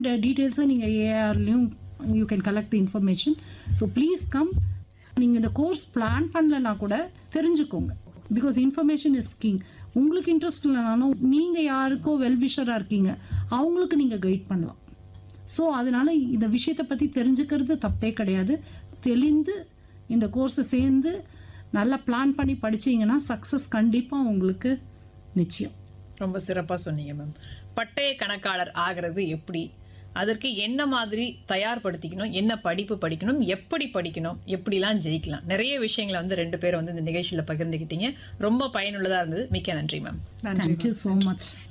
இந்த டீட்டெயில்ஸை நீங்கள் ஏஆர்லேயும் you can collect the information so please come நீங்கள் இந்த கோர்ஸ் பிளான் பண்ணலனா கூட தெரிஞ்சுக்கோங்க பிகாஸ் இன்ஃபர்மேஷன் இஸ் கிங் உங்களுக்கு இன்ட்ரெஸ்ட் இல்லைனாலும் நீங்கள் யாருக்கோ வெல்விஷராக இருக்கீங்க அவங்களுக்கு நீங்கள் கைட் பண்ணலாம் ஸோ அதனால இந்த விஷயத்தை பற்றி தெரிஞ்சுக்கிறது தப்பே கிடையாது தெளிந்து இந்த கோர்ஸை சேர்ந்து நல்லா பிளான் பண்ணி படிச்சீங்கன்னா சக்ஸஸ் கண்டிப்பாக உங்களுக்கு நிச்சயம் ரொம்ப சிறப்பா சொன்னீங்க மேம் பட்டய கணக்காளர் ஆகிறது எப்படி அதற்கு என்ன மாதிரி தயார்படுத்திக்கணும் என்ன படிப்பு படிக்கணும் எப்படி படிக்கணும் எப்படிலாம் ஜெயிக்கலாம் நிறைய விஷயங்களை வந்து ரெண்டு பேரும் வந்து இந்த நிகழ்ச்சியில பகிர்ந்துக்கிட்டீங்க ரொம்ப பயனுள்ளதா இருந்தது மிக்க நன்றி மேம் தேங்க்யூ ஸோ மச்